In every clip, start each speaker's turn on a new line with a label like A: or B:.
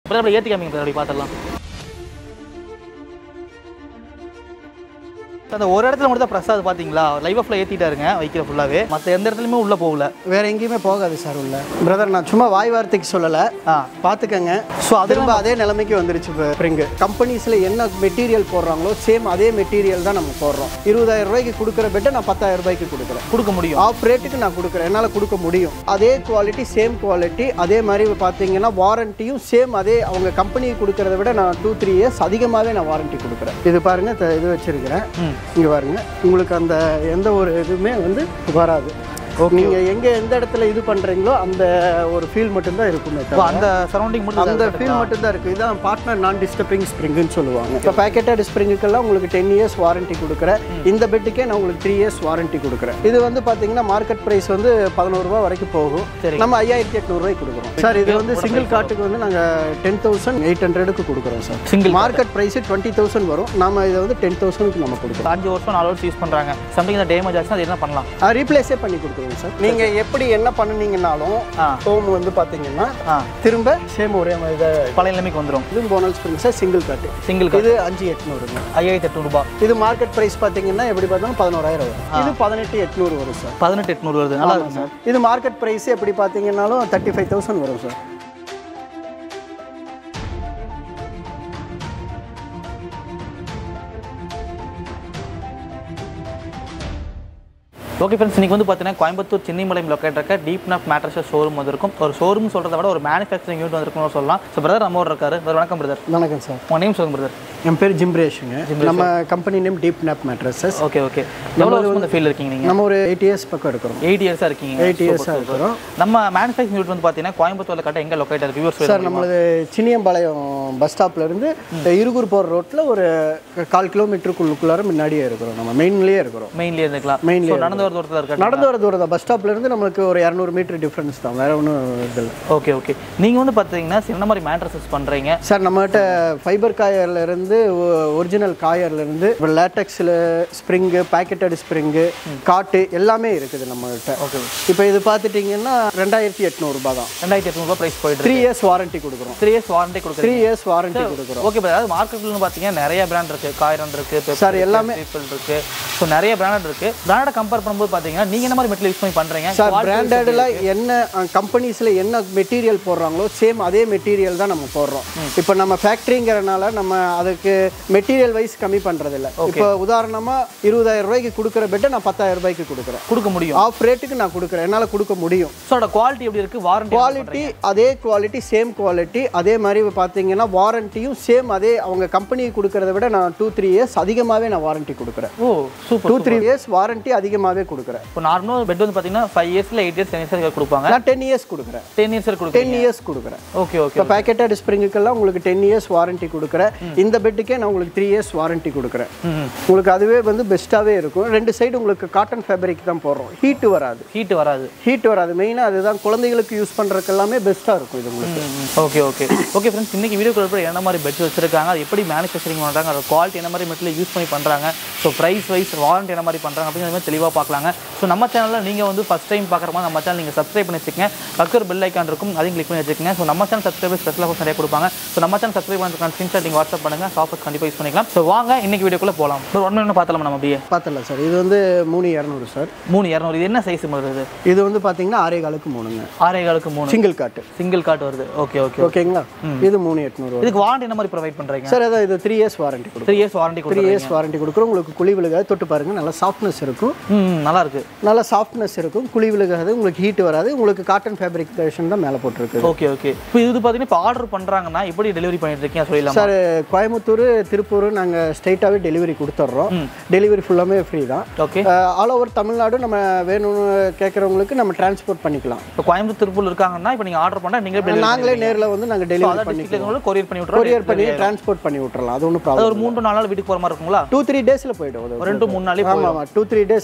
A: அப்புறம் அப்படியே ஏற்றி காமிங்க அப்படி பார்த்துடலாம் அந்த ஒரு இடத்துல மட்டும் தான் பிரசாத் பார்த்தீங்களா லைவ் ஆஃப்ல ஏற்றிட்டாருங்க வைக்கிற ஃபுல்லாகவே மற்ற எந்த இடத்துலையுமே உள்ளே போகல
B: வேற எங்கேயுமே போகாது சார் உள்ள பிரதர் நான் சும்மா வாய் வார்த்தைக்கு சொல்லலை
A: ஆ
B: பார்த்துக்கங்க ஸோ திரும்ப அதே நிலைமைக்கு வந்துருச்சு ஸ்ப்ரிங்கு கம்பெனிஸில் என்ன மெட்டீரியல் போடுறாங்களோ சேம் அதே மெட்டீரியல் தான் நம்ம போடுறோம் இருபதாயிரம் ரூபாய்க்கு கொடுக்குற பெட்டை நான் பத்தாயிரம் ரூபாய்க்கு கொடுக்குறேன்
A: கொடுக்க முடியும்
B: ஆஃப் ரேட்டுக்கு நான் கொடுக்குறேன் என்னால் கொடுக்க முடியும் அதே குவாலிட்டி சேம் குவாலிட்டி அதே மாதிரி பார்த்தீங்கன்னா வாரண்டியும் சேம் அதே அவங்க கம்பெனிக்கு கொடுக்கறத விட நான் டூ த்ரீ இயர்ஸ் அதிகமாகவே நான் வாரண்டி கொடுக்குறேன் இது பாருங்க த- இது வச்சிருக்கிறேன்
A: ம்
B: இங்கே பாருங்க உங்களுக்கு அந்த எந்த ஒரு இதுவுமே வந்து வராது நீங்கள் எங்கே எந்த இடத்துல இது பண்ணுறீங்களோ அந்த ஒரு ஃபீல் மட்டும்தான் இருக்குமே
A: இப்போ
B: தவிர
A: அந்த சரௌண்டிங் மட்டும்
B: அந்த ஃபீல் மட்டும் தான் இருக்குது இதான் பார்ட்னர் நான் டிஸ்டர்பிங் ஸ்ப்ரிங்குன்னு சொல்லுவாங்க இப்போ பேக்கெட்டட் ஸ்ப்ரிங்குக்கெல்லாம் உங்களுக்கு டென் இயர்ஸ் வாரண்டி கொடுக்குறேன் இந்த பெட்டுக்கே நான் உங்களுக்கு த்ரீ இயர்ஸ் வாரண்டி கொடுக்குறேன் இது வந்து பார்த்தீங்கன்னா மார்க்கெட் ப்ரைஸ் வந்து பதினோரு ரூபா வரைக்கும் போகும்
A: சரி.
B: நம்ம ஐயாயிரத்தி எட்நூறுவாய்க்கு கொடுக்குறோம் சார் இது வந்து சிங்கிள் காட்டுக்கு வந்து நாங்கள் டென் தௌசண்ட் எயிட் ஹண்ட்ரடுக்கு கொடுக்குறோம் sir
A: single
B: market price twenty thousand வரும் நம்ம இதை வந்து டென் தௌசண்ட்க்கு நம்ம கொடுக்குறோம்
A: அஞ்சு வருஷம் நாலு வருஷம் யூஸ் பண்ணுறாங்க சம்திங் இந்த டேமேஜ் ஆச்சுன்னா அது என்ன பண்ணலாம்
B: ரீப்ளேஸே பண்ணி கொடுக்குறோம் சார் நீங்கள் எப்படி என்ன பண்ணுனீங்கனாலும்
A: ஆ
B: ஹோம் வந்து பார்த்தீங்கன்னா
A: ஆ
B: திரும்ப சேம் ஒரே மாதிரி தான்
A: பழைய நிலைமைக்கு வந்துடும்
B: இது போனல் spring sir single cot
A: single
B: இது அஞ்சு எட்நூறுங்க
A: ஐயாயிரத்தி எட்நூறுபா
B: இது மார்க்கெட் பிரைஸ் பார்த்தீங்கன்னா எப்படி பார்த்தாலும் பதினோராயிரம் வரும் இது பதினெட்டு எட்நூறு வரும் சார்
A: பதினெட்டு எட்நூறு வருது நல்லா இருக்கு
B: சார் இது மார்க்கெட் பிரைஸ் எப்படி பார்த்தீங்கன்னாலும் தேர்ட்டி ஃபைவ் தௌசண்ட் வரும் சார்
A: ஓகே ஃப்ரெண்ட்ஸ் இன்னைக்கு வந்து பார்த்தீங்கன்னா கோயம்புத்தூர் சென்னிமலையம் லொக்கேட் இருக்க டீப் நப் மேட்ரஸஸ் ஷோரூம் வந்திருக்கும் ஒரு ஷோரூம் சொல்கிறத விட ஒரு மேனுஃபேக்சரிங் யூனிட் வந்திருக்கும்னு சொல்லலாம் ஸோ பிரதர் நம்ம ஊர் இருக்காரு பிரதர் வணக்கம் பிரதர்
B: வணக்கம் சார்
A: உங்கள் நேம் சொல்லுங்க பிரதர்
B: என் பேர் ஜிம்ரேஷுங்க நம்ம company name deep nap mattresses
A: okay okay எவ்வளோ வருஷம் இந்த ஃபீல்டு இருக்கீங்க நீங்கள்
B: நம்ம ஒரு எயிட் இயர்ஸ் பக்கம் இருக்கிறோம்
A: எயிட் இயர்ஸாக இருக்கீங்க
B: எயிட் இயர்ஸாக இருக்கிறோம்
A: நம்ம மேனுஃபேக்சரிங் யூனிட் வந்து பார்த்தீங்கன்னா கோயம்புத்தூர்ல கட்ட எங்கே லொக்கேட் இருக்கு வியூவர்ஸ்
B: சார் நம்மளது சின்னியம்பாளையம் பஸ் ஸ்டாப்ல இருந்து இருகூர் போகிற ரோட்டில் ஒரு கால் கிலோமீட்டருக்குள்ளுக்குள்ளார முன்னாடியே இருக்கிறோம் நம்ம மெயின்லேயே இருக்கிறோம்
A: மெயின்லேயே இருந்துக்கலாம்
B: Mainly
A: ஸோ நடந்து வர தூரத்தில் இருக்க
B: நடந்து வர தூரம் தான் பஸ் ஸ்டாப்ல இருந்து நம்மளுக்கு ஒரு இரநூறு மீட்டர் டிஃப்ரென்ஸ் தான் வேற ஒன்றும் இது இல்லை
A: ஓகே ஓகே நீங்கள் வந்து பார்த்தீங்கன்னா என்ன மாதிரி மேட்ரஸஸ் பண்ணுறீங்க
B: சார் நம்மகிட்ட ஃபைபர் காயர்ல இருந்து ஒரிஜினல் காயர்ல இருந்து லேட்டக்ஸில் ஸ்ப்ரிங்கு பேக்கெட்டட் ஸ்ப்ரிங்கு காட்டு எல்லாமே இருக்குது நம்மகிட்ட
A: ஓகே
B: இப்போ இது பார்த்துட்டிங்கன்னா ரெண்டாயிரத்தி எட்நூறுபா தான்
A: ரெண்டாயிரத்தி எட்நூறுபா ப்ரைஸ் போயிட்டு
B: த்ரீ இயர்ஸ் வாரண்டி கொடுக்குறோம்
A: த்ரீ இயர்ஸ் வாரண்டி கொடுக்குறீங்க
B: த்ரீ இயர்ஸ் வாரண்டி கொடுக்குறோம்
A: ஓகே அதாவது மார்க்கெட்ல பார்த்தீங்கன்னா நிறைய பிராண்ட் இருக்கு காயிரன் இருக்கு Pepsi
B: Sir,
A: இருக்கு,
B: எல்லாமே-
A: People இருக்கு ஸோ நிறைய பிராண்ட் இருக்கு பிராண்டை கம்பேர் பண்ணும்போது பார்த்தீங்கன்னா நீங்க என்ன மாதிரி மெட்டீரியல் யூஸ் பண்ணி பண்றீங்க
B: சார்
A: Quality
B: பிராண்டடில் என்ன கம்பெனிஸில் என்ன மெட்டீரியல் போடுறாங்களோ சேம் அதே மெட்டீரியல் தான் நம்ம போடுறோம் இப்போ நம்ம ஃபேக்ட்ரிங்கிறனால நம்ம அதுக்கு மெட்டீரியல் வைஸ் கம்மி பண்ணுறதில்ல இப்போ உதாரணமாக இருபதாயிரம் ரூபாய்க்கு கொடுக்குற பெட்டை நான் பத்தாயிரம் ரூபாய்க்கு கொடுக்குறேன்
A: கொடுக்க முடியும்
B: ஆஃப் ரேட்டுக்கு நான் கொடுக்குறேன் என்னால் கொடுக்க முடியும்
A: ஸோ அதோட குவாலிட்டி எப்படி இருக்கு வாரண்டி
B: குவாலிட்டி அதே குவாலிட்டி சேம் குவாலிட்டி அதே மாதிரி பார்த்தீங்கன்னா வாரண்டியும் சேம் அதே அவங்க கம்பெனிக்கு கொடுக்கறத விட நான் டூ த்ரீ இயர்ஸ் அதிகமாகவே நான் வாரண்டி கொடுக்குறேன்
A: oh super
B: two three years warranty அதிகமாகவே கொடுக்குறேன்
A: இப்போ நார்மலாக பெட் வந்து பார்த்தீங்கன்னா ஃபைவ் இயர்ஸ்ல எயிட் இயர்ஸ் டென் இயர்ஸ் கொடுப்பாங்க
B: நான் டென் இயர்ஸ் கொடுக்குறேன்
A: டென் இயர்ஸ்
B: டென்
A: கொடுக்குறீங்க
B: இயர்ஸ் கொடுக்குறேன்
A: ஓகே ஓகே
B: இப்போ பேக்கெட்டட் ஸ்ப்ரிங்குக்கெல்லாம் உங்களுக்கு டென் இயர்ஸ் வாரண்டி கொடுக்குறேன் இந்த பெட்டுக்கே நான் உங்களுக்கு த்ரீ இயர்ஸ் வாரண்டி கொடுக்குறேன்
A: ம்
B: உங்களுக்கு அதுவே வந்து பெஸ்ட்டாகவே இருக்கும் ரெண்டு சைடு உங்களுக்கு காட்டன் ஃபேப்ரிக் தான் போடுறோம் ஹீட்டு வராது
A: ஹீட் வராது
B: ஹீட் வராது மெயினாக அதுதான் குழந்தைகளுக்கு யூஸ் பண்ணுறதுக்கு எல்லாமே பெஸ்ட்டாக இருக்கும் இது உங்களுக்கு
A: ஓகே ஓகே ஓகே ஃப்ரெண்ட்ஸ் இன்னைக்கு வீடியோ கூட என்ன மாதிரி பெட்ஸ் வச்சிருக்காங்க அது எப்படி மேனுஃபேக்சரிங் பண்ணுறாங்க அதோட குவாலிட்டி என்ன மாதிரி மெட்டீரியல் யூஸ் பண்ணி பண்ணுறாங்க ஸோ ப்ரைஸ் வைஸ் வாரண்டி என்ன மாதிரி பண்ணுறாங்க அப்படிங்கிற மாதிரி தெளிவாக பார்க்கலாங்க ஸோ நம்ம சேனலில் நீங்கள் வந்து ஃபஸ்ட் டைம் பார்க்குற மாதிரி நம்ம சேனல் நீங்கள் சப்ஸ்கிரைப் பண்ணி வச்சுக்கங்க பக்கர் பெல் ஐக்கான் இருக்கும் அதையும் கிளிக் பண்ணி வச்சுக்கோங்க ஸோ நம்ம சேனல் சப்ஸ்கிரைபர் ஸ்பெஷல் ஆஃபர்ஸ் நிறைய கொடுப்பாங்க ஸோ நம்ம சேனல் சப்ஸ்கிரைப் பண்ணுறதுக்கான ஸ்க்ரீன்ஷாட் நீங்கள் வாட்ஸ்அப் பண்ணுங்கள் ஆஃபர்ஸ் கண்டிப்பாக யூஸ் பண்ணிக்கலாம் ஸோ வாங்க இன்னைக்கு வீடியோக்குள்ளே போகலாம் ஒரு ஒன் மினிட் பார்த்தலாம் நம்ம அப்படியே
B: பார்த்துடலாம் சார் இது வந்து மூணு இரநூறு சார்
A: மூணு இரநூறு இது என்ன சைஸ் வருது
B: இது வந்து பார்த்தீங்கன்னா ஆறே காலுக்கு மூணுங்க
A: ஆறே காலுக்கு மூணு
B: சிங்கிள் காட்டு
A: சிங்கிள் கார்டு வருது ஓகே ஓகே
B: ஓகேங்களா இது மூணு எட்நூறு வரும்
A: இதுக்கு வாரண்டி என்ன மாதிரி ப்ரொவைட் பண்ணுறீங்க
B: சார் அதான் இது த்ரீ இயர்ஸ் வாரண்டி கொடுக்கும்
A: த்ரீ இயர்ஸ் வாரண்டி
B: த்ரீ
A: கொடுக்குறீங்க
B: இயர்ஸ் வாரண்டி கொடுக்குறோம் உங்களுக்கு குழி விழுகாது தொட்டு பாருங்க நல்லா சாஃப்ட்னஸ் இருக்கும்
A: ம் நல்லா இருக்கு
B: நல்லா சாஃப்ட்னஸ் இருக்கும் குழி விழுகாது உங்களுக்கு ஹீட் வராது உங்களுக்கு காட்டன் ஃபேப்ரிகேஷன் தான் மேலே போட்டிருக்கு
A: ஓகே ஓகே இப்போ இது பார்த்தீங்கன்னா இப்போ ஆர்டர் பண்ணுறாங்கன்னா எப்படி டெலிவரி பண்ணிட்டு இருக்கீங்க சொல்லிடலாம்
B: சார் கோயம்புத்தூர் திருப்பூர் நாங்கள் ஸ்ட்ரைட்டாகவே டெலிவரி கொடுத்துட்றோம் டெலிவரி ஃபுல்லாமே ஃப்ரீ தான்
A: ஓகே
B: ஆல் ஓவர் தமிழ்நாடு நம்ம வேணும்னு கேட்குறவங்களுக்கு நம்ம டிரான்ஸ்போர்ட் பண்ணிக்கலாம்
A: இப்போ கோயம்புத்தூர் திருப்பூர் இருக்காங்கன்னா இப்போ நீங்கள் ஆர்டர் பண்ணால் நீங்களே டெலிவரி
B: நாங்களே நேரில் வந்து நாங்கள் டெலிவரி
A: அதான்
B: பண்ணி
A: டிஸ்ட்ரிக்ட் கொரியர் பண்ணி விட்றோம்
B: கொரியர் பண்ணி டிரான்ஸ்போர்ட் பண்ணி விட்டுறலாம் அது ஒன்றும்
A: அது
B: ப்ராப்ளம்
A: ஒரு மூணு நாலு நாள் வீட்டுக்கு போகிற மாதிரி இருக்குங்களா
B: டூ த்ரீ டேஸில் போய்டும் அது
A: ஒரு ரெண்டு மூணு நாளே
B: ஆமாம் ஆமாம் டூ த்ரீ டேஸ் ஆர்டர் பண்ணி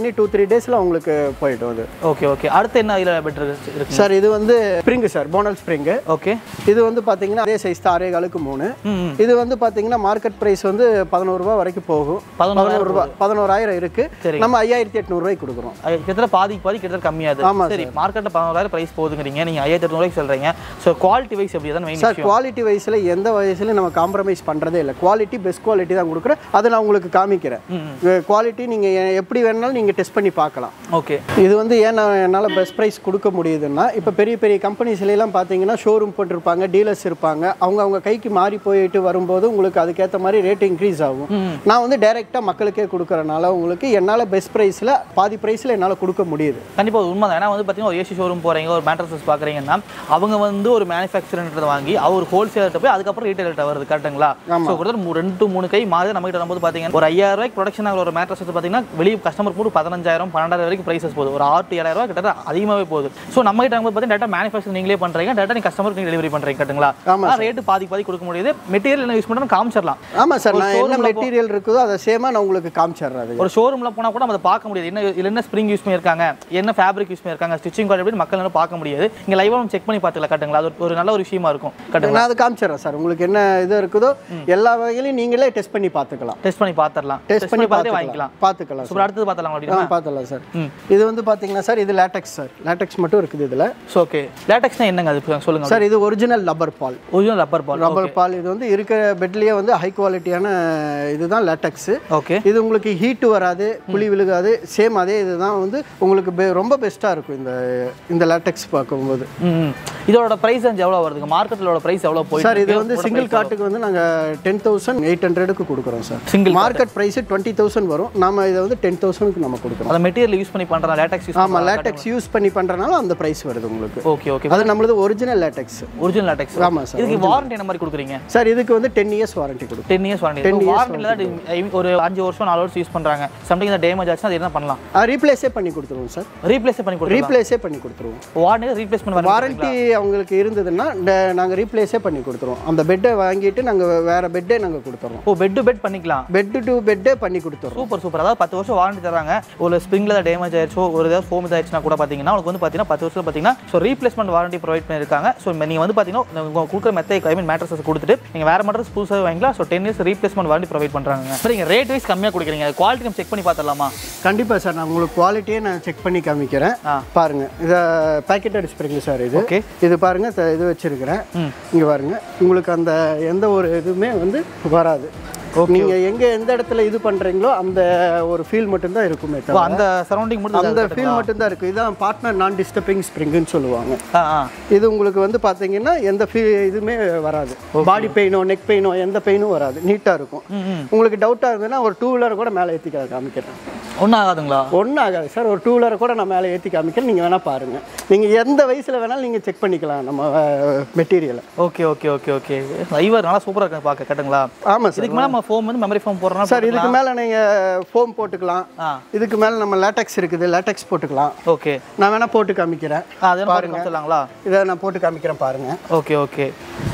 B: பண்ணி டூ த்ரீ டேஸில் உங்களுக்கு போயிடும் அது
A: ஓகே ஓகே அடுத்து என்ன இதில் பெட்டர் இருக்கு
B: சார் இது வந்து spring sir Bonnell spring
A: okay
B: இது வந்து பார்த்தீங்கன்னா அதே சைஸ் தான் ஆறே காலுக்கு மூணு
A: ம்
B: இது வந்து பார்த்தீங்கன்னா மார்க்கெட் ப்ரைஸ் வந்து பதினோரு ரூபா வரைக்கும் போகும்
A: பதினோராயிரம்
B: பதினோரு ரூபா பதினோராயிரம் இருக்கு
A: சரி.
B: நம்ம ஐயாயிரத்தி எட்நூறுவாய்க்கு கொடுக்குறோம்
A: அது கிட்டத்தட்ட பாதிக்கு பாதி கிட்டத்தட்ட கம்மியாது
B: ஆமா
A: சரி மார்க்கெட்டில் பதினோராயிரம் ப்ரைஸ் போகுதுங்கிறீங்க நீங்கள் ஐயாயிரத்தி எட்நூறுவாய்க்கு சொல்கிறீங்க ஸோ குவாலிட்டி வைஸ் எப்படி தான் மெயின்
B: சார் குவாலிட்டி வைஸில் எந்த வயசுலையும் நம்ம காம்ப்ரமைஸ் பண்ணுறதே இல்லை குவாலிட்டி பெஸ்ட் குவாலிட்டி தான் கொடுக்குறேன் அதை நான் உங்களுக்கு காமிக்கிறேன் குவாலிட்டி நீங்கள் எப்படி வேணாலும் நீங்கள் டெஸ்ட் பண்ணி பார்க்கலாம்
A: ஓகே
B: இது வந்து ஏன் நான் என்னால் பெஸ்ட் ப்ரைஸ் கொடுக்க முடியுதுன்னா இப்போ பெரிய பெரிய கம்பெனிஸ்லாம் பார்த்தீங்கன்னா ஷோரூம் போட்டிருப்பாங்க டீலர்ஸ் இருப்பாங்க அவங்க அவங்க கைக்கு மாறி போயிட்டு வரும்போது உங்களுக்கு அதுக்கேற்ற மாதிரி ரேட் இன்க்ரீஸ் ஆகும் நான் வந்து டைரெக்டாக மக்களுக்கே கொடுக்குறனால உங்களுக்கு என்னால் பெஸ்ட் ப்ரைஸில் பாதி ப்ரைஸில் என்னால் கொடுக்க முடியுது
A: கண்டிப்பாக அது உண்மை ஏன்னா வந்து பார்த்தீங்கன்னா ஒரு ஏசி ஷோரூம் போகிறீங்க ஒரு மேட்ரஸஸ் பார்க்குறீங்கன்னா அவங்க வந்து ஒரு மேனுஃபேக்சர்ன்றதை வாங்கி அவர் ஹோல்சேலர்கிட்ட போய் அதுக்கப்புறம் ரீட்டைலர்கிட்ட வருது கரெக்ட்டுங்களா ஸோ கிட்டத்தட்ட மூ- ரெண்டு to மூணு கை மாதிரி நம்ம கிட்ட வரும்போது பார்த்தீங்கன்னா ஒரு ஐயாயிரம் ரூபாய்க்கு ப்ரொடக்ஷன் ஆகிற ஒரு மேட்ரஸ் பார்த்தீங்கன்னா வெளியே கஸ்டமர் கூட பதினஞ்சாயிரம் பன்னெண்டாயிரம் வரைக்கும் ப்ரைஸஸ் போகுது ஒரு ஆறு to ஏழாயிரம் ரூபாய் கிட்டத்தட்ட அதிகமாகவே போகுது ஸோ நம்ம கிட்ட வந்து பார்த்தீங்கன்னா டேட்டா மேனுஃபேக்சர் நீங்களே பண்ணுறீங்க டேட்டா நீங்கள் கஸ்டமருக்கு நீங்கள் டெலிவரி பண்ணுறீங்க கரெக்ட்டுங்களா
B: ஆமா
A: ரேட்டு பாதி பாதி கொடுக்க முடியுது மெட்டீரியல் என்ன யூஸ் பண்ணுறோம் காமிச்சிடலாம்
B: ஆமாம் சார்
A: ஒரு
B: நான் என்ன
A: showroom ல
B: மெட்டீரியல் இருக்குதோ அதை சேமாக நான் உங்களுக்கு காமிச்சிடுறேன் அது
A: ஒரு ஷோரூம்ல போனா கூட நம்ம அதை பார்க்க முடியாது என்ன இதுல என்ன ஸ்ப்ரிங் யூஸ் பண்ணியிருக்காங்க என்ன ஃபேப்ரிக் யூஸ் பண்ணியிருக்காங்க ஸ்டிச்சிங் குவாலிட்டி எப்படி மக்கள் எல்லாம் பார்க்க முடியாது இங்க லைவா நம்ம செக் பண்ணி பார்த்துக்கலாம் கட்டுங்களா அது ஒரு- ஒரு நல்ல ஒரு விஷயமா இருக்கும் கட்டுங்களா
B: நான் அதை காமிச்சிடுறேன் சார் உங்களுக்கு என்ன இது இருக்குதோ எல்லா வகையிலையும் நீங்களே டெஸ்ட் பண்ணி பார்த்துக்கலாம்
A: டெஸ்ட் பண்ணி பார்த்துடலாம்
B: டெஸ்ட் பண்ணி
A: பார்த்து
B: பார்த்துக்கலாம்
A: வாங்கிக்கலாம்
B: பார்த்துக்கலாம்
A: சூப்பர் அடுத்தது பார்த்தலாம்
B: ஆ
A: அப்படின்னா
B: பார்த்துக்கலாம் சார்
A: ம்.
B: இது வந்து பார்த்தீங்கன்னா சார் இது லேட்டக்ஸ் சார் லேட்டக்ஸ் மட்டும் இருக்குது இதில்
A: ஸோ ஓகே லேட்டக்ஸ்னா என்னங்க அது சொல்லுங்க
B: சார் இது original rubber ball
A: original rubber ball
B: rubber ball இது வந்து இருக்கிற பெட்லேயே வந்து ஹை குவாலிட்டியான இதுதான் லேட்டக்ஸு
A: ஓகே
B: இது உங்களுக்கு ஹீட்டு வராது குழி விழுகாது சேம் அதே இதுதான் வந்து உங்களுக்கு பெ- ரொம்ப பெஸ்ட்டாக இருக்கும் இந்த இந்த லேட்டக்ஸ் பார்க்கும்போது
A: ம் இதோட பிரைஸ் வந்து எவ்வளோ வருதுங்க மார்க்கெட்டிலோட பிரைஸ் எவ்வளோ போயிட்டு
B: சார் இது வந்து சிங்கிள் காட்டுக்கு வந்து நாங்கள் டென் தௌசண்ட் எயிட் ஹண்ட்ரடுக்கு கொடுக்குறோம் sir
A: single
B: market price twenty thousand வரும் நம்ம இதை வந்து டென் தௌசண்ட்க்கு நம்ம கொடுக்குறோம்
A: அந்த மெட்டீரியல் யூஸ் பண்ணி பண்றதா லேட்டக்ஸ் யூஸ்
B: ஆமாம் லேட்டக்ஸ் யூஸ் பண்ணி பண்ணுறனால அந்த ப்ரைஸ் வருது உங்களுக்கு
A: ஓகே ஓகே
B: அது நம்மளது ஒரிஜினல் லேட்டக்ஸ்
A: ஒரிஜினல் லேட்டக்ஸ்
B: ஆமாம் சார்
A: இதுக்கு வாரண்டி என்ன மாதிரி கொடுக்குறீங்க
B: சார் இதுக்கு வந்து டென் இயர்ஸ் வாரண்டி கொடுக்கும்
A: டென் இயர்ஸ் வாரண்டி வாரண்டியில் தான் I mean, ஒரு அஞ்சு வருஷம் நாலு வருஷம் யூஸ் பண்றாங்க சம்திங் இந்த டேமேஜ் ஆச்சுன்னா அது என்ன பண்ணலாம்
B: ரீப்ளேஸே பண்ணி கொடுத்துருவோம் சார்
A: ரீப்ளேஸ் பண்ணி கொடுக்கலாம்
B: ரீப்ளேஸே பண்ணி கொடுத்துருவோம்
A: வாரண்டி ரீப்ளேஸ்மெண்ட் வர
B: வாரண்டி அவங்களுக்கு இருந்ததுன்னா நாங்கள் ரீப்ளேஸே பண்ணி கொடுத்துருவோம் அந்த பெட்டை வாங்கிட்டு நாங்கள் வேற பெட்டே நாங்கள் கொடுத்துறோம்
A: ஓ பெட் டு பெட் பண்ணிக்கலாம்
B: பெட்டு டு பெட்டே பண்ணி கொடுத்துறோம்
A: சூப்பர் சூப்பர் அதாவது பத்து வருஷம் வாரண்டி தராங்க ஒரு ஸ்ப்ரிங்ல ஏதாவது டேமேஜ் ஆயிடுச்சோ ஒரு ஏதாவது ஃபோம் இதாச்சுன்னா கூட பார்த்தீங்கன்னா உங்களுக்கு வந்து பார்த்தீங்கன்னா பத்து வருஷம் பார்த்தீங்கன்னா ஸோ ரீப்ளேஸ்மெண்ட் வாரண்டி ப்ரொவைட் பண்ணியிருக்காங்க ஸோ நீங்கள் வந்து பார்த்தீங்கன்னா உங்க கொடுக்குற மெத்தை ஐ மீன் மேட்ரஸஸ் கொடுத்துட்டு நீங்கள் வேற மேட்ரஸ் புதுசாக வாங்கிக்கலாம் so ten years replacement warranty provide பண்ணுறாங்க சரிங்க ரேட் வைஸ் கம்மியாக கொடுக்குறீங்க குவாலிட்டி நம்ம செக் பண்ணி பார்த்துடலாமா
B: கண்டிப்பாக சார் நான் உங்களுக்கு குவாலிட்டியே நான் செக் பண்ணி காமிக்கிறேன்
A: ஆ.
B: பாருங்க இதை பேக்கெட்டட் ஸ்ப்ரிங் சார் இது
A: Okay.
B: இது பாருங்க த- இது வச்சிருக்கிறேன்
A: ம்.
B: இங்கே பாருங்க உங்களுக்கு அந்த எந்த ஒரு இதுவுமே வந்து வராது நீங்க எங்க எந்த இடத்துல இது பண்றீங்களோ அந்த ஒரு ஃபீல் மட்டும்தான் இருக்குமே
A: ஓ
B: தவிர
A: அந்த சரௌண்டிங் மட்டும்
B: அந்த ஃபீல் மட்டும்தான் இருக்கு இதான் பார்ட்னர் நான் டிஸ்டர்பிங் ஸ்ப்ரிங்குன்னு சொல்லுவாங்க
A: ஆ ஆ
B: இது உங்களுக்கு வந்து பார்த்தீங்கன்னா எந்த ஃபீ இதுவுமே வராது பாடி பெயினோ நெக் பெயினோ எந்த பெயினும் வராது நீட்டாக இருக்கும்
A: ம் ம்
B: உங்களுக்கு டவுட்டாக இருந்ததுன்னா ஒரு டூ வீலர் கூட மேலே ஏற்றி காமிக்கிறேன்
A: ஒன்றும் ஆகாதுங்களா
B: ஒன்றும் ஆகாது சார் ஒரு டூ வீலரை கூட நான் மேலே ஏற்றி காமிக்கிறேன் நீங்கள் வேணால் பாருங்கள் நீங்கள் எந்த வயசில் வேணாலும் நீங்கள் செக் பண்ணிக்கலாம் நம்ம மெட்டீரியலை
A: ஓகே ஓகே ஓகே ஓகே லைவர் நல்லா சூப்பராக இருக்கு பார்க்க கட்டுங்களா
B: ஆமாம் சார்
A: இதுக்கு மேலே நம்ம ஃபோம் வந்து மெமரி ஃபோம் போடுறோம்னா
B: சார் இதுக்கு மேலே நீங்கள் ஃபோம் போட்டுக்கலாம்
A: ஆ
B: இதுக்கு மேலே நம்ம லேட்டக்ஸ் இருக்குது லேட்டக்ஸ் போட்டுக்கலாம்
A: ஓகே
B: நான் வேணால் போட்டு காமிக்கிறேன்
A: அது பாருங்க சொல்லலாங்களா
B: இதை நான் போட்டு காமிக்கிறேன் பாருங்கள்
A: ஓகே ஓகே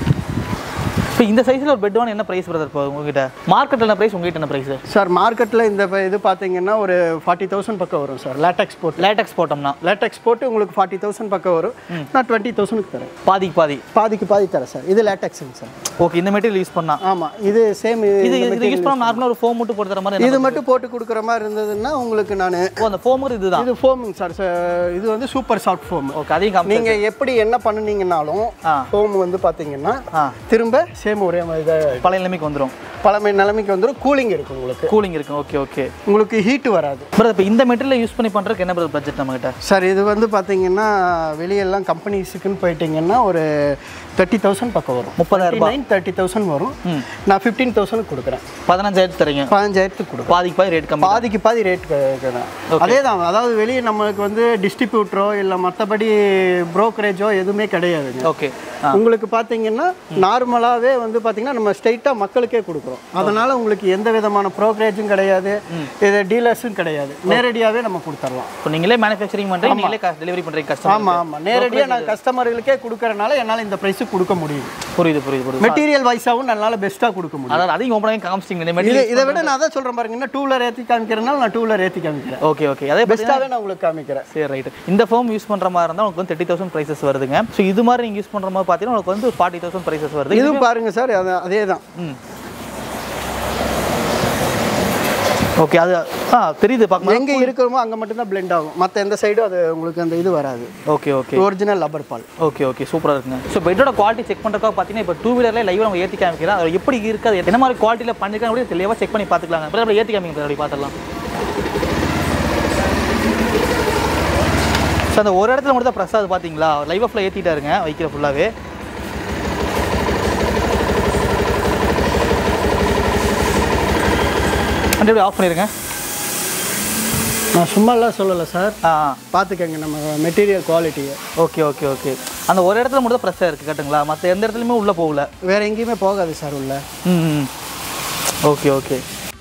A: இப்போ இந்த சைஸில் ஒரு பெட் வாங்க என்ன ப்ரைஸ் பிரதர் இப்போ உங்ககிட்ட மார்க்கெட்டில் என்ன ப்ரைஸ் உங்ககிட்ட என்ன ப்ரைஸ்
B: சார் மார்க்கெட்டில் இந்த ப- இது பார்த்தீங்கன்னா ஒரு ஃபார்ட்டி தௌசண்ட் பக்கம் வரும் சார் லேட்டக்ஸ் போட்டு
A: லேட்டக்ஸ் போட்டோம்னா
B: லேட்டக்ஸ் போட்டு உங்களுக்கு ஃபார்ட்டி தௌசண்ட் பக்கம் வரும் நான் டுவெண்ட்டி தௌசண்ட்க்கு தரேன்
A: பாதிக்கு பாதி
B: பாதிக்கு பாதி தரேன் சார் இது லேட்டக்ஸுங்க சார்
A: ஓகே இந்த மெட்டீரியல் யூஸ் பண்ணா
B: ஆமாம் இது சேம்
A: இது இது யூஸ் பண்ணா நார்மலாக ஒரு ஃபோம் மட்டும் போட்டு தர மாதிரி
B: இது மட்டும் போட்டு கொடுக்குற மாதிரி இருந்ததுன்னா உங்களுக்கு நான்
A: ஓ அந்த ஃபோமுக்கு இதுதான்
B: இது ஃபோமுங்க சார் இது வந்து சூப்பர் சாஃப்ட் ஃபோம்
A: ஓகே அதையும் காமி
B: நீங்கள் எப்படி என்ன பண்ணுனீங்கனாலும்
A: ஆ.
B: ஃபோம் வந்து பார்த்தீங்கன்னா
A: ஆ
B: திரும்ப சேம் ஒரே மாதிரி தான்
A: பழைய நிலைமைக்கு வந்துடும்
B: பழமை நிலைமைக்கு வந்துடும் கூலிங் இருக்கும் உங்களுக்கு
A: கூலிங் இருக்கும் ஓகே ஓகே
B: உங்களுக்கு ஹீட் வராது
A: பிரதர் இப்போ இந்த மெட்டீரியல் யூஸ் பண்ணி பண்ணுறதுக்கு என்ன பிரதர் பட்ஜெட் நம்மகிட்ட
B: சார் இது வந்து பார்த்தீங்கன்னா வெளியெல்லாம் கம்பெனிஸுக்குன்னு போயிட்டீங்கன்னா ஒரு தேர்ட்டி தௌசண்ட் பக்கம் வரும்
A: முப்பதாயிரம்
B: நைன் தேர்ட்டி தௌசண்ட் வரும் நான் ஃபிஃப்டீன் தௌசண்ட் கொடுக்குறேன்
A: பதினஞ்சாயிரத்து தரீங்க
B: பதினஞ்சாயிரத்துக்கு கொடுக்குறேன்
A: பாதிக்கு பாதி ரேட் கம்மி
B: பாதிக்கு பாதி ரேட் அதே தான் அதாவது வெளியே நம்மளுக்கு வந்து டிஸ்ட்ரிபியூட்டரோ இல்லை மற்றபடி ப்ரோக்கரேஜோ எதுவுமே கிடையாதுங்க
A: ஓகே
B: உங்களுக்கு பார்த்தீங்கன்னா நார்மலாகவே வந்து பார்த்தீங்கன்னா நம்ம ஸ்ட்ரைட்டாக மக்களுக்கே கொடுக்குறோம் அதனால் உங்களுக்கு எந்த விதமான ப்ரோக்கரேஜும் கிடையாது இது டீலர்ஸும் கிடையாது நேரடியாகவே நம்ம கொடுத்துடலாம்
A: இப்போ நீங்களே மேனுஃபேக்சரிங் பண்ணுறீங்க நீங்களே டெலிவரி பண்ணுறீங்க கஸ்டமர்
B: ஆமாம் ஆமாம் நேரடியாக நான் கஸ்டமர்களுக்கே கொடுக்கறனால என்னால் இந்த ப்ரைஸுக்கு கொடுக்க முடியும்
A: புரியுது புரியுது புரியுது
B: மெட்டீரியல் வைஸாகவும் நல்லா பெஸ்ட்டாக கொடுக்க முடியும்
A: அதாவது அதையும் ஓப்பன் பண்ணி காமிச்சிங்க இந்த
B: இது
A: மெட்டீரியல்
B: இதை விட நான் தான் சொல்கிறேன் பாருங்க இன்னும் டூ வீலர் ஏற்றி காமிக்கிறனால நான் டூ வீலர் ஏற்றி காமிக்கிறேன்
A: ஓகே ஓகே அதே பார்த்தீங்கன்னா
B: பெஸ்ட்டாகவே நான் உங்களுக்கு காமிக்கிறேன்
A: சரி ரைட் இந்த ஃபோம் யூஸ் பண்ணுற மாதிரி இருந்தால் உங்களுக்கு வந்து தேர்ட்டி தௌசண்ட் ப்ரைஸஸ் வருதுங்க ஸோ இது மாதிரி நீங்கள் யூஸ் பண்ணுற மாதிரி பார்த்தீங்கன்னா உங்களுக்கு வந்து ஃபார்ட்டி தௌசண்ட் ப்ரைஸஸ் வருது
B: இதுவும் பாருங்க சார் அது அதே தான்
A: ம் ஓகே அது ஆ தெரியுது பார்க்கும்போது
B: எங்கே இருக்கிறோமோ அங்கே மட்டும்தான் பிளெண்ட் ஆகும் மற்ற எந்த சைடும் அது உங்களுக்கு அந்த இது வராது
A: okay okay
B: original rubber ball
A: okay okay சூப்பராக இருக்குங்க ஸோ பெட்டோட குவாலிட்டி செக் பண்ணுறதுக்காக பார்த்தீங்கன்னா இப்போ டூ வீலரில் லைவ் நம்ம ஏற்றி காமிக்கிறோம் அது எப்படி இருக்குது என்ன மாதிரி குவாலிட்டியில் பண்ணிருக்காங்க அப்படி தெளிவாக செக் பண்ணி பார்த்துக்கலாங்க அப்புறம் அப்படியே ஏற்றி காமிங்க அப்படி பார்த்துடலாம் ஸோ அந்த ஒரு இடத்துல மட்டும் தான் ப்ரெஸ் ஆகுது பார்த்தீங்களா லைவ் ஆஃபில் ஏற்றிட்டாருங்க வைக்கிற ஃபுல்லாகவே அப்படியே ஆஃப் பண்ணிடுங்க
B: நான் சும்மாலாம் சொல்லலை சார்
A: ஆ
B: பார்த்துக்கங்க நம்ம மெட்டீரியல் குவாலிட்டியை
A: ஓகே ஓகே ஓகே அந்த ஒரு இடத்துல மட்டும் தான் ப்ரெஸ்ஸாக இருக்குது கட்டுங்களா மற்ற எந்த இடத்துலையுமே உள்ளே போகல
B: வேற எங்கேயுமே போகாது சார் உள்ள
A: ம் ஓகே ஓகே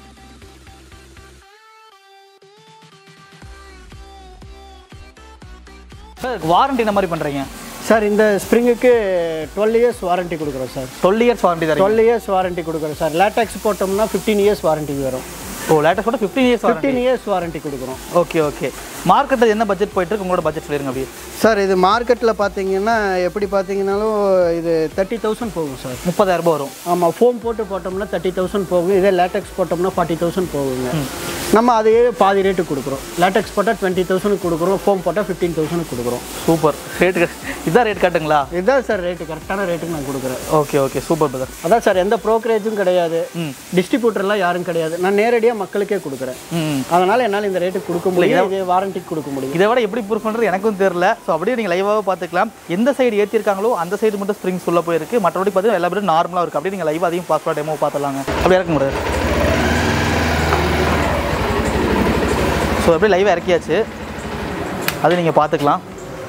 A: சார் வாரண்டி என்ன மாதிரி பண்ணுறீங்க
B: சார் இந்த ஸ்ப்ரிங்குக்கு டுவெல் இயர்ஸ் வாரண்டி கொடுக்குறோம் சார்
A: டுவெல் இயர்ஸ் வாரண்டி தரீங்க
B: டுவெல் இயர்ஸ் வாரண்டி கொடுக்குறோம் சார் லேட்டக்ஸ் போட்டோம்னா ஃபிஃப்டீன் இயர்ஸ் வாரண்டி வரும்
A: ஓ லேட்டஸ்ட் கூட fifteen years warranty
B: fifteen years warranty கொடுக்குறோம்
A: ஓகே ஓகே மார்க்கெட்டில் என்ன பட்ஜெட் போயிட்டு இருக்கு உங்களோட பட்ஜெட் சொல்லிருங்க அப்படியே
B: சார் இது மார்க்கெட்டில் பார்த்தீங்கன்னா எப்படி பார்த்தீங்கன்னாலும் இது தேர்ட்டி தௌசண்ட் போகும் சார்
A: முப்பதாயிரம் ரூபாய் வரும்
B: ஆமாம் ஃபோம் போட்டு போட்டோம்னா தேர்ட்டி தௌசண்ட் போகும் இதே லேட்டக்ஸ் போட்டோம்னா ஃபார்ட்டி தௌசண்ட் போகுங்க நம்ம அதையே பாதி ரேட்டு கொடுக்குறோம் லேட்டக்ஸ் போட்டால் டுவெண்ட்டி தௌசண்ட் கொடுக்குறோம் ஃபோம் போட்டால் ஃபிஃப்டீன் தௌசண்ட் கொடுக்குறோம்
A: சூப்பர் ரேட்டு இதான் ரேட் கட்டுங்களா
B: இதுதான் சார் ரேட்டு கரெக்டான ரேட்டுக்கு நான் கொடுக்குறேன்
A: ஓகே ஓகே சூப்பர் பிரதர்
B: அதான் சார் எந்த ப்ரோக்கரேஜும் கிடையாது
A: ம்.
B: டிஸ்ட்ரிபியூட்டர்லாம் யாரும் கிடையாது நான் நேரடியாக மக்களுக்கே கொடுக்குறேன்
A: ம்
B: அதனால் என்னால் இந்த ரேட்டுக்கு கொடுக்க முடியும் இதே வாரண்டிக்கு கொடுக்க முடியும்
A: இதை விட எப்படி ப்ரூஃப் பண்ணுறது எனக்கும் தெரியல ஸோ அப்படியே நீங்கள் லைவாக பார்த்துக்கலாம் எந்த சைடு ஏற்றிருக்காங்களோ அந்த சைடு மட்டும் ஸ்ப்ரிங்ஸ் உள்ள போயிருக்கு மற்றபடி பார்த்தீங்கன்னா எல்லா பேரும் நார்மலாக இருக்குது அப்படியே நீங்கள் லைவ் அதையும் பார்க்கலாம் டெமோ பார்த்துலாங்க அப்படியே இறக்க முடியாது ஸோ அப்படியே லைவ் இறக்கியாச்சு அது நீங்கள் பார்த்துக்கலாம்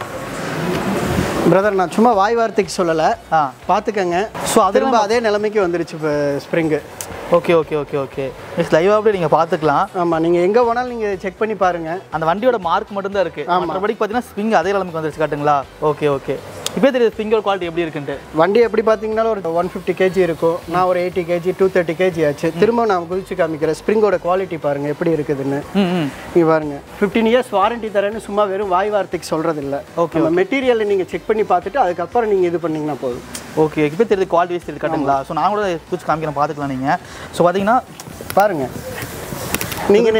B: பிரதர் நான் சும்மா வாய் வார்த்தைக்கு சொல்லலை
A: ஆ
B: பார்த்துக்கங்க
A: ஸோ அது
B: திரும்ப அதே நிலைமைக்கு வந்துருச்சு இப்போ spring
A: okay okay okay okay miss லைவாக அப்படியே நீங்கள் பார்த்துக்கலாம்
B: ஆமாம் நீங்கள் எங்கே போனாலும் நீங்கள் செக் பண்ணி பாருங்கள்
A: அந்த வண்டியோட மார்க் மட்டும்தான் இருக்குது மற்றபடி பார்த்தீங்கன்னா ஸ்ப்ரிங் அதே நிலைமைக்கு வந்துருச்சு காட்டுங்களா ஓகே ஓகே இப்போ தெரியுது ஸ்ப்ரிங்கோட குவாலிட்டி எப்படி இருக்குன்ட்டு
B: வண்டி எப்படி பார்த்தீங்கன்னாலும் ஒரு ஒன் ஃபிஃப்டி கேஜி இருக்கும் நான் ஒரு eighty KG to thirty KG ஆச்சு திரும்ப நான் குதிச்சு காமிக்கிறேன் ஸ்ப்ரிங்கோட குவாலிட்டி பாருங்கள் எப்படி இருக்குதுன்னு
A: ம் ம்
B: நீங்கள் பாருங்க ஃபிஃப்டீன் இயர்ஸ் வாரண்டி தரேன்னு சும்மா வெறும் வாய் வார்த்தைக்கு சொல்கிறது இல்லை ஓகே மெட்டீரியலை நீங்கள் செக் பண்ணி பார்த்துட்டு அதுக்கப்புறம் நீங்கள் இது பண்ணீங்கன்னா போதும்
A: ஓகே இப்போ தெரியுது குவாலிட்டி வைஸ் தெரியுது காட்டுங்களா ஸோ நான் கூட பூச்சி காமிக்கிறேன் பார்த்துக்கலாம் நீங்கள் ஸோ பார்த்தீங்கன்னா
B: பாருங்க நீங்கள்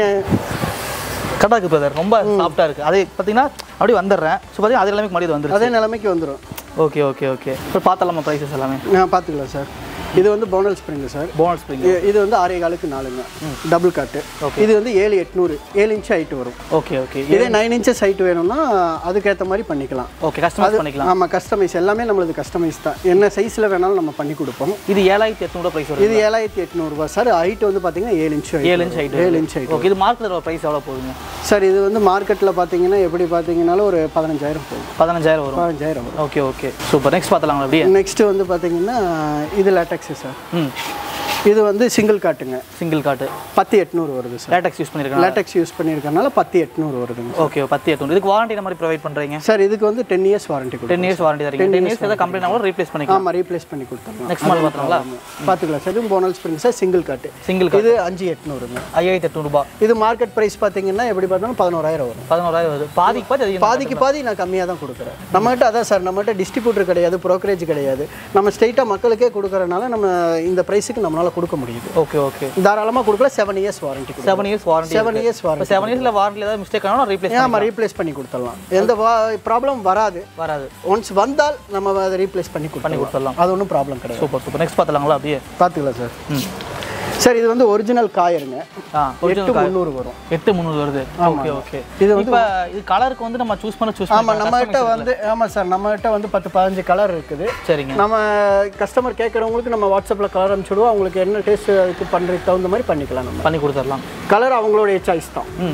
A: கரெக்டாக இருக்குது பிரதர் ரொம்ப சாஃப்டாக இருக்குது அதே பார்த்தீங்கன்னா அப்படியே வந்துடுறேன் ஸோ பார்த்தீங்கன்னா அதே எல்லாமே மறுபடியும் வந்துருச்சு
B: அதே நிலைமைக்கு வந்துடும்
A: ஓகே ஓகே ஓகே இப்போ பார்த்தலாமா ப்ரைஸஸ் எல்லாமே
B: நான் பார்த்துக்கலாம் சார் இது வந்து bonnell spring sir
A: bonus spring
B: இ- இது வந்து ஆறே காலுக்கு நாலுங்க டபுள் காட்டு இது வந்து ஏழு எட்நூறு ஏழு இன்ச் ஹைட் வரும்
A: ஓகே ஓகே
B: இதே நைன் இன்ச்சஸ் ஹைட் வேணும்னா அதுக்கேற்ற மாதிரி பண்ணிக்கலாம்
A: ஓகே கஸ்டமைஸ் பண்ணிக்கலாம்
B: ஆமாம் கஸ்டமைஸ் எல்லாமே நம்மளது கஸ்டமைஸ் தான் என்ன சைஸில் வேணாலும் நம்ம பண்ணி கொடுப்போம்
A: இது ஏழாயிரத்தி எட்நூறு ப்ரைஸ் வரும்
B: இது ஏழாயிரத்தி எட்நூறுபா சார் ஹைட் வந்து பார்த்தீங்கன்னா ஏழு இன்ச்
A: ஏழு இன்ச் ஹைட்
B: ஏழு இன்ச் ஹைட்
A: ஓகே இது மார்க்கெட் ப்ரைஸ் எவ்வளோ போகுதுங்க
B: சார் இது வந்து மார்க்கெட்டில் பார்த்தீங்கன்னா எப்படி பார்த்தீங்கன்னாலும் ஒரு பதினஞ்சாயிரம் போகும்
A: பதினஞ்சாயிரம் வரும்
B: பதினஞ்சாயிரம் வரும்
A: ஓகே ஓகே சூப்பர் நெக்ஸ்ட் பார்த்தலாங்களா அப்படியே
B: நெக்ஸ்ட் வந்து பார்த்தீங்கன்னா இது லேட்டக்ஸு சார்
A: ம்
B: இது வந்து சிங்கிள் காட்டுங்க
A: சிங்கிள் காட்டு
B: பத்து எட்நூறு வருது சார்
A: லேட்டக்ஸ் யூஸ் பண்ணியிருக்காங்க
B: லேட்டக்ஸ் யூஸ் பண்ணியிருக்கறனால பத்து எட்நூறு வருதுங்க
A: ஓகே பத்து எட்நூறு இதுக்கு வாரண்டி என்ன மாதிரி ப்ரொவைட் பண்ணுறீங்க
B: சார் இதுக்கு வந்து டென் இயர்ஸ் வாரண்டி கொடுக்கும்
A: டென் இயர்ஸ் வாரண்டி தரீங்க டென் இயர்ஸ் ஏதாவது கம்ப்ளைண்ட் ஆகும் ரீப்ளேஸ் பண்ணிக்கலாம்
B: ஆமாம் ரீப்ளேஸ் பண்ணி கொடுத்துடலாம்
A: நெக்ஸ்ட் மாடல் பார்த்தலாங்களா
B: பார்த்துக்கலாம் சார் இது போனல் spring sir single cot
A: single cot
B: இது அஞ்சு எட்நூறுங்க
A: ஐயாயிரத்தி எட்நூறுபா
B: இது மார்க்கெட் ப்ரைஸ் பார்த்தீங்கன்னா எப்படி பார்த்தாலும் பதினோராயிரம் வரும்
A: பதினோராயிரம் வருது பாதிக்கு பாதி அதிகம்
B: பாதிக்கு பாதி நான் கம்மியாக தான் கொடுக்குறேன் நம்மகிட்ட அதான் சார் நம்மகிட்ட டிஸ்ட்ரிபியூட்டர் கிடையாது ப்ரோக்கரேஜ் கிடையாது நம்ம ஸ்ட்ரெயிட்டாக மக்களுக்கே கொடுக்குறனால நம்ம இந்த ப்ரைஸுக்கு நம்மளால் கொடுக்க முடியுது
A: ஓகே ஓகே
B: தாராளமாக கொடுக்கல seven years warranty
A: seven years warranty
B: seven years
A: இப்போ
B: வாரண்டி
A: செவன் இயர்ஸில் வாரண்டி ஏதாவது மிஸ்டேக் ஆனால் ரீப்ளேஸ்
B: ஆமாம் ரீப்ளேஸ் பண்ணி கொடுத்துடலாம் எந்த ப்ராப்ளம் வராது
A: வராது
B: ஒன்ஸ் வந்தால் நம்ம அதை ரீப்ளேஸ் பண்ணி
A: பண்ணி
B: கொடுக்கலாம்
A: கொடுத்துடலாம்
B: அது ஒன்றும் ப்ராப்ளம் கிடையாது
A: சூப்பர் சூப்பர் நெக்ஸ்ட் பார்த்தலாங்களா அப்படியே
B: பார்த்துக்கலாம் சார்
A: ம்
B: சார் இது வந்து ஒரிஜினல் காயருங்க
A: ஆ
B: எட்டு முந்நூறு வரும்
A: எட்டு முந்நூறு வருது ஓகே ஓகே
B: இது வந்து
A: இப்போ இது கலருக்கு வந்து நம்ம சூஸ் பண்ண சூஸ்
B: ஆமாம் நம்மகிட்ட வந்து ஆமாம் சார் நம்மகிட்ட வந்து பத்து பதினஞ்சு கலர் இருக்குது
A: சரிங்க
B: நம்ம கஸ்டமர் கேட்குறவங்களுக்கு நம்ம வாட்ஸ்அப்பில் கலர் அனுப்பிச்சுடுவோம் அவங்களுக்கு என்ன டேஸ்ட் அதுக்கு பண்ணுறதுக்கு தகுந்த மாதிரி பண்ணிக்கலாம் நம்ம
A: பண்ணி கொடுத்துடலாம்
B: கலர் அவங்களுடைய சாய்ஸ் தான்
A: ம் ம்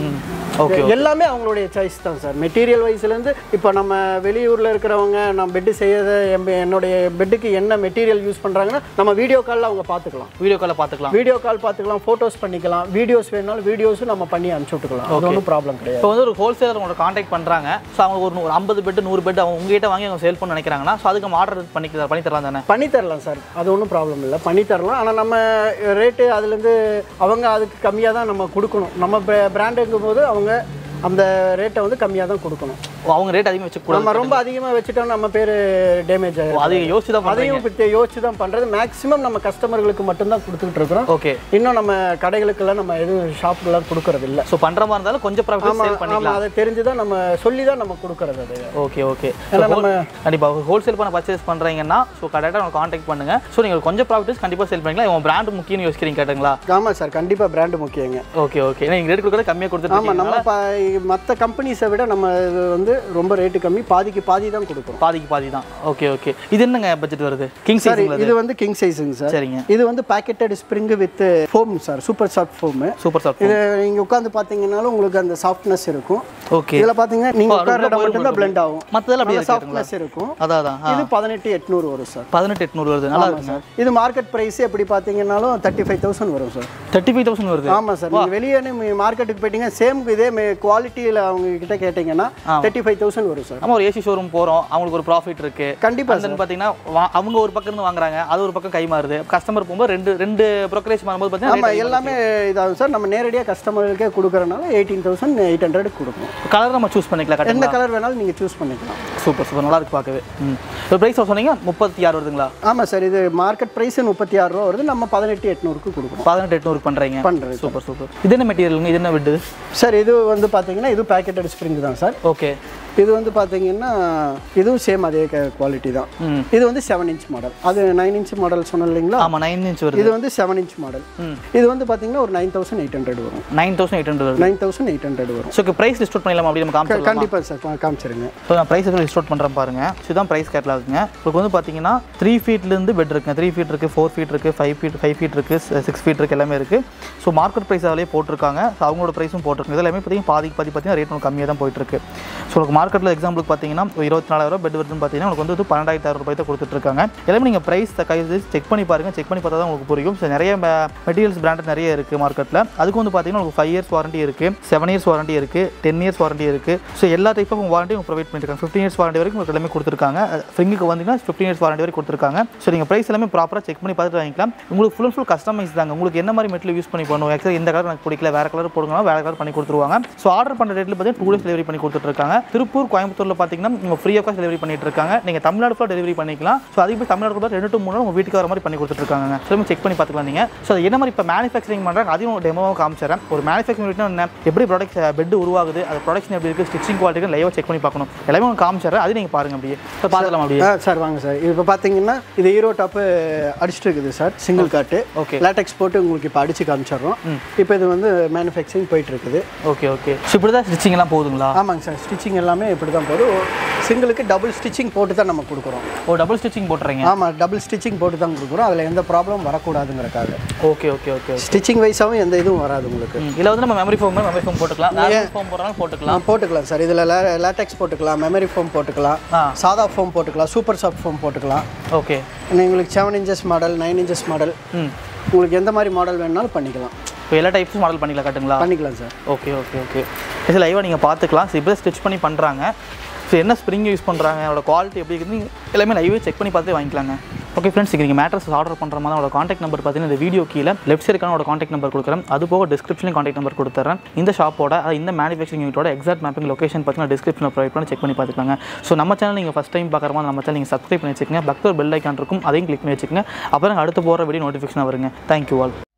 A: Okay,
B: எல்லாமே அவங்களுடைய சாய்ஸ் தான் சார் மெட்டீரியல் வைஸ்லேருந்து இப்போ நம்ம வெளியூரில் இருக்கிறவங்க நான் பெட்டு செய்யறத எம்- என்னுடைய பெட்டுக்கு என்ன மெட்டீரியல் யூஸ் பண்ணுறாங்கன்னா நம்ம வீடியோ காலில் அவங்க பார்த்துக்கலாம்
A: வீடியோ காலில் பார்த்துக்கலாம்
B: வீடியோ கால் பார்த்துக்கலாம் ஃபோட்டோஸ் பண்ணிக்கலாம் வீடியோஸ் வேணாலும் வீடியோஸும் நம்ம பண்ணி அனுப்பிச்சு விட்டுக்கலாம் அது ஒன்றும் ப்ராப்ளம் கிடையாது
A: இப்போ வந்து ஒரு ஹோல்சேலர் உங்களோட காண்டாக்ட் பண்ணுறாங்க ஸோ அவங்க ஒரு நூ- ஒரு ஐம்பது பெட் நூறு பெட் அவங்க உங்ககிட்ட வாங்கி அவங்க சேல் பண்ண நினைக்கிறாங்கன்னா ஸோ அதுக்கு ஆர்டர் பண்ணி பண்ணி தரலாம் தானே
B: பண்ணி தரலாம் சார் அது ஒன்றும் ப்ராப்ளம் இல்லை பண்ணி தரலாம் ஆனால் நம்ம ரேட்டு அதுலேருந்து அவங்க அதுக்கு கம்மியாக தான் நம்ம கொடுக்கணும் நம்ம பிராண்டுங்கும் போது அவங்க அந்த ரேட்டை வந்து கம்மியாக தான் கொடுக்கணும்
A: ஓ, அவங்க ரேட் அதிகமாக வச்சுக்கூடாது
B: நம்ம ரொம்ப அதிகமாக வச்சுட்டோம் நம்ம பேர் டேமேஜ் ஆகிடும்
A: அது யோசிச்சு தான் பண்ணுறீங்க
B: அதையும் பற்றி யோசிச்சு தான் பண்ணுறது மேக்ஸிமம் நம்ம கஸ்டமர்களுக்கு மட்டும்தான் கொடுத்துக்கிட்டு இருக்கிறோம்
A: ஓகே
B: இன்னும் நம்ம கடைகளுக்கெல்லாம் நம்ம எதுவும் ஷாப்புக்கெல்லாம் கொடுக்கறது இல்லை
A: ஸோ பண்ணுற மாதிரி இருந்தாலும் கொஞ்சம் ப்ராஃபிட் சேல்
B: ஆமாம்
A: பண்ணிக்கலாம்
B: அதை தெரிஞ்சு தான் நம்ம சொல்லி தான் நம்ம கொடுக்கறது அது
A: ஓகே ஓகே
B: ஏன்னா நம்ம
A: கண்டிப்பாக ஹோல்சேல் பண்ண பர்ச்சேஸ் பண்ணுறீங்கன்னா ஸோ கரெக்டாக அவங்க காண்டாக்ட் பண்ணுங்க ஸோ நீங்கள் கொஞ்சம் ப்ராஃபிட்ஸ் கண்டிப்பாக சேல் பண்ணிக்கலாம் உங்கள் பிராண்ட் முக்கியம்னு யோசிக்கிறீங்க கேட்டுங்களா
B: ஆமாம் சார் கண்டிப்பாக பிராண்டு முக்கியங்க
A: ஓகே ஓகே ஏன்னா நீங்கள் ரேட் கொடுக்குறது கம்மியாக கொடுத்துட்டு
B: ஆமாம் நம்ம மற்ற கம்பெனிஸை விட நம்ம இது வந்து ரொம்ப ரேட்டு கம்மி பாதிக்கு பாதி தான் கொடுக்குறோம்
A: பாதிக்கு பாதி தான் ஓகே ஓகே இது என்னங்க பட்ஜெட் வருது கிங்
B: சார்
A: சைஸ்
B: இது வந்து கிங் சைஸுங்க சார்
A: சரிங்க
B: இது வந்து packeted spring with foam sir super soft foam
A: super sir
B: இது நீங்கள் உட்காந்து பார்த்தீங்கன்னாலும் உங்களுக்கு அந்த சாஃப்ட்னஸ் இருக்கும்
A: ஓகே
B: இதில் பார்த்தீங்கன்னா நீங்கள்
A: ஓ, அது
B: உட்கார
A: உள்ள
B: இடம்
A: போய்
B: மட்டும்தான் பிளெண்ட் ஆகும்
A: மற்றதெல்லாம் அப்படியே இருக்குங்களா
B: சாஃப்ட்னஸ் இருக்கும்
A: அதான் அதான் ஆ
B: இது பதினெட்டு எட்நூறு வரும் சார்
A: பதினெட்டு எட்நூறு வருது நல்லா இருக்குங்க
B: சார் இது மார்க்கெட் ப்ரைஸ் எப்படி பார்த்தீங்கன்னாலும் தேர்ட்டி ஃபைவ் தௌசண்ட் வரும் சார்
A: தேர்ட்டி ஃபைவ் தௌசண்ட் வருது
B: ஆமாம் சார் நீங்கள் வெளியே மார்க்கெட்டுக்கு போயிட்டீங்க சேம் இதே குவாலிட்டியில் அவங்க கிட்ட கேட்டிங்கன்னா தேர்ட்டி ஃபைவ் தௌசண்ட் வரும் சார்
A: நம்ம ஒரு ஏசி ஷோரூம் போகிறோம் அவங்களுக்கு ஒரு ப்ராஃபிட் இருக்கு
B: கண்டிப்பாக
A: வந்து பார்த்தீங்கன்னா வா- அவங்க ஒரு பக்கம் இருந்து வாங்குறாங்க அது ஒரு பக்கம் கை மாறுது கஸ்டமர் போகும்போது ரெண்டு ரெண்டு ப்ரோக்கரேஜ் பண்ணும்போது
B: நம்ம
A: பார்த்தீங்கன்னா
B: எல்லாமே இதாகும் சார் நம்ம நேரடியாக கஸ்டமர்களுக்கே கொடுக்குறனால எயிட்டீன் தௌசண்ட் எயிட் ஹண்ட்ரட் கொடுக்கணும்
A: கலர் நம்ம சூஸ் பண்ணிக்கலாம் கரெக்டாக
B: எந்த கலர் வேணாலும் நீங்கள் சூஸ் பண்ணிக்கலாம்
A: சூப்பர் சூப்பர் நல்லா இருக்கு பார்க்கவே ம் இப்போ ப்ரைஸ் சொன்னீங்க முப்பத்தி ஆறு வருதுங்களா
B: ஆமாம் சார் இது மார்க்கெட் ப்ரைஸ் முப்பத்தி ஆறு ரூபா வருது நம்ம பதினெட்டு எட்நூறுக்கு கொடுக்குறோம்
A: பதினெட்டு எட்நூறு பண்ணுறீங்க
B: பண்ணுறது
A: சூப்பர் சூப்பர் இது என்ன மெட்டீரியலுங்க இது என்ன விட்டு
B: சார் இது வந்து பார்த்தீங்கன்னா இது பேக்கெட்டட் ஸ்ப்ரிங் தான் சார்
A: ஓகே
B: இது வந்து பார்த்தீங்கன்னா இதுவும் சேம் அதே குவாலிட்டி தான்
A: ம்
B: இது வந்து செவன் இன்ச் மாடல் அது நைன் இன்ச் மாடல் சொன்னேன் இல்லைங்களா
A: ஆமாம் நைன் இன்ச் வருது
B: இது வந்து செவன் இன்ச் மாடல்
A: ம்.
B: இது வந்து பார்த்தீங்கன்னா ஒரு நைன் தௌசண்ட் எயிட் ஹண்ட்ரட் வரும்
A: நைன் தௌசண்ட் எயிட் ஹண்ட்ரட் வருது
B: நைன் தௌசண்ட் எயிட் ஹண்ட்ரட் வரும்
A: ஸோ ப்ரைஸ் லிஸ்ட் பண்ணிடலாம் அப்படி நம்ம காமிச்சிடலாம்
B: கண்டிப்பாக சார் காமிச்சிருங்க
A: ஸோ நான் ப்ரைஸ் லிஸ்ட் அவுட் பண்ணுறேன் பாருங்க ஸோ இதுதான் ப்ரைஸ் கேட்டலாகுங்க உங்களுக்கு வந்து பார்த்தீங்கன்னா த்ரீ ஃபீட்லேருந்து பெட் இருக்குங்க த்ரீ ஃபீட் இருக்குது ஃபோர் ஃபீட் இருக்குது ஃபைவ் ஃபீட் ஃபைவ் ஃபீட் இருக்குது சிக்ஸ் ஃபீட் இருக்குது எல்லாமே இருக்குது ஸோ மார்க்கெட் ப்ரைஸ் அதிலே போட்டிருக்காங்க ஸோ அவங்களோட ப்ரைஸும் போட்டிருக்கு இது எல்லாமே பார்த்தீங்கன்னா பாதிக்கு பாதி பார்த்தீங்கன்னா ரேட் உங்களுக்கு கம்மியாக தான் போயிட்டு இருக்கு ஸோ உங்களுக்கு மார்க்கெட்டில் எக்ஸாம்பிளுக்கு பார்த்தீங்கன்னா ஒரு இருபத்தி நாலாயிரம் பெட் வருதுன்னு பார்த்தீங்கன்னா உங்களுக்கு வந்து ஒரு பன்னெண்டாயிரத்தாயிரம் ரூபாய் தான் கொடுத்துட்ருக்காங்க எல்லாமே நீங்கள் ப்ரைஸ் கை செக் பண்ணி பாருங்கள் செக் பண்ணி பார்த்தா தான் உங்களுக்கு புரியும் ஸோ நிறைய மெட்டீரியல்ஸ் பிராண்டட் நிறைய இருக்குது மார்க்கெட்டில் அதுக்கு வந்து பார்த்தீங்கன்னா உங்களுக்கு ஃபைவ் இயர்ஸ் வாரண்டி இருக்குது செவன் இயர்ஸ் வாரண்டி இருக்குது டென் இயர்ஸ் வாரண்டி இருக்குது ஸோ எல்லா டைப் ஆஃப் வாரண்டி ப்ரொவைட் பண்ணியிருக்காங்க ஃபிஃப்டின் இயர்ஸ் வாரண்டி வரைக்கும் உங்களுக்கு எல்லாமே கொடுத்துருக்காங்க ஃப்ரிங்குக்கு வந்தீங்கன்னா ஃபிஃப்டின் இயர்ஸ் வாரண்டி வரைக்கும் கொடுத்துருக்காங்க ஸோ நீங்கள் ப்ரைஸ் எல்லாமே ப்ராப்பராக செக் பண்ணி பார்த்துட்டு வாங்கிக்கலாம் உங்களுக்கு ஃபுல் அண்ட் ஃபுல் கஸ்டமைஸ் தாங்க உங்களுக்கு என்ன மாதிரி மெட்டீரியல் யூஸ் பண்ணி பண்ணுவோம் ஆக்சுவலி இந்த கலர் எனக்கு பிடிக்கல வேறு கலர் போடுங்கன்னா வேறு கலர் பண்ணி கொடுத்துருவாங்க ஸோ ஆர்டர் பண்ணுற ரேட்டில் பார்த்தீங்கன்னா டூ டேஸ் டெலிவரி பண்ணி கொடுத்துட்ருக்காங்க திருப்பூர் கோயம்புத்தூரில் பார்த்தீங்கன்னா நீங்கள் ஃப்ரீ ஆஃப் காஸ்ட் டெலிவரி பண்ணிட்டு இருக்காங்க நீங்கள் தமிழ்நாடு ஃபுல்லாக டெலிவரி பண்ணிக்கலாம் ஸோ அதுக்கு போய் தமிழ்நாடு கூட ரெண்டு டு மூணு நாள் உங்கள் வீட்டுக்கு வர மாதிரி பண்ணி கொடுத்துட்ருக்காங்க ஸோ செக் பண்ணி பார்த்துக்கலாம் நீங்கள் ஸோ அது என்ன மாதிரி இப்போ மேனுஃபேக்சரிங் பண்ணுறாங்க அதையும் டெமோவாக காமிச்சிடறேன் ஒரு மேனுஃபேக்சரிங் என்ன எப்படி ப்ராடக்ட் பெட் உருவாகுது அது ப்ரொடக்ஷன் எப்படி இருக்குது ஸ்டிச்சிங் குவாலிட்டி லைவாக செக் பண்ணி பார்க்கணும் எல்லாமே உங்களுக்கு காமிச்சிடறேன் அது நீங்கள் பாருங்க அப்படியே இப்போ பார்த்துக்கலாம் அப்படியே
B: ஆ சார் வாங்க சார் இப்போ பார்த்தீங்கன்னா இது ஹீரோ டாப்பு அடிச்சிட்டு இருக்குது sir single cot
A: okay
B: latex போட்டு உங்களுக்கு இப்போ அடிச்சு காமிச்சிடுறோம் இப்போ இது வந்து மேனுஃபேக்சரிங் போயிட்டு இருக்குது
A: ஓகே ஓகே ஸோ இப்படி தான் ஸ்டிச்சிங் எல்லாம் போகுதுங்களா
B: ஆமாங்க சார் ஸ்டிச்சிங் எல்லாமே இப்படி தான் போகுது சிங்கிளுக்கு டபுள் ஸ்டிச்சிங் போட்டு தான் நம்ம கொடுக்குறோம்
A: ஓ டபுள் ஸ்டிச்சிங் போட்டுறீங்க
B: ஆமாம் டபுள் ஸ்டிச்சிங் போட்டு தான் கொடுக்குறோம் அதில் எந்த ப்ராப்ளம் வரக்கூடாதுங்கிறக்காக
A: ஓகே ஓகே ஓகே
B: ஸ்டிச்சிங் வைஸாகவும் எந்த இதுவும் வராது உங்களுக்கு
A: இதில் வந்து நம்ம மெமரி ஃபோம் மெமரி ஃபோம் போட்டுக்கலாம் மெமரி ஃபோம் போடுறாங்க போட்டுக்கலாம்
B: ஆ போட்டுக்கலாம் சார் இதில் லேட்டெக்ஸ் போட்டுக்கலாம் மெமரி ஃபோம் போட்டுக்கலாம்
A: ஆ
B: சாதா ஃபோம் போட்டுக்கலாம் சூப்பர் சாஃப்ட் ஃபோம் போட்டுக்கலாம்
A: ஓகே
B: உங்களுக்கு seven inches model nine inches model
A: ம்
B: உங்களுக்கு எந்த மாதிரி மாடல் வேணுனாலும் பண்ணிக்கலாம்
A: இப்போ எல்லா டைப்ஸும் மாடல் பண்ணிக்கலாம் கட்டுங்களா
B: பண்ணிக்கலாம் சார்
A: ஓகே ஓகே ஓகே இது லைவாக நீங்கள் பார்த்துக்கலாம் ஸோ இப்போ ஸ்டிச் பண்ணி பண்ணுறாங்க ஸோ என்ன ஸ்ப்ரிங் யூஸ் பண்ணுறாங்க அதோட குவாலிட்டி எப்படி இருக்குது எல்லாமே லைவே செக் பண்ணி பார்த்து வாங்கிக்கலாங்க ஓகே ஃப்ரெண்ட்ஸ் நீங்கள் மேட்ரஸ் ஆர்டர் பண்ணுற மாதிரி அதோட காண்டாக்ட் நம்பர் பார்த்தீங்கன்னா இந்த வீடியோ கீழே லெஃப்ட் சைடுக்கான ஒரு காண்டாக்ட் நம்பர் கொடுக்குறேன் அது போக டிஸ்கிரிப்ஷனில் காண்டாக்ட் நம்பர் கொடுத்துறேன் இந்த ஷாப்போட அது இந்த மேனுஃபேக்சரிங் யூனிட்டோட எக்ஸாக்ட் மேப்பிங் லொகேஷன் பார்த்தீங்கன்னா டிஸ்கிரிப்ஷனில் ப்ரொவைட் பண்ணி செக் பண்ணி பார்த்துக்கலாங்க ஸோ நம்ம சேனல் நீங்கள் ஃபஸ்ட் டைம் பார்க்குற மாதிரி நம்ம சேனல் நீங்கள் சப்ஸ்கிரைப் பண்ணி வச்சுக்கோங்க பக்தர் பெல் ஐக்கான் இருக்கும் அதையும் கிளிக் பண்ணி வச்சுக்கோங்க அப்புறம் அடுத்து போகிற வீடியோ நோட்டிஃபிகேஷன் வருங்க தேங்க்யூ ஆல்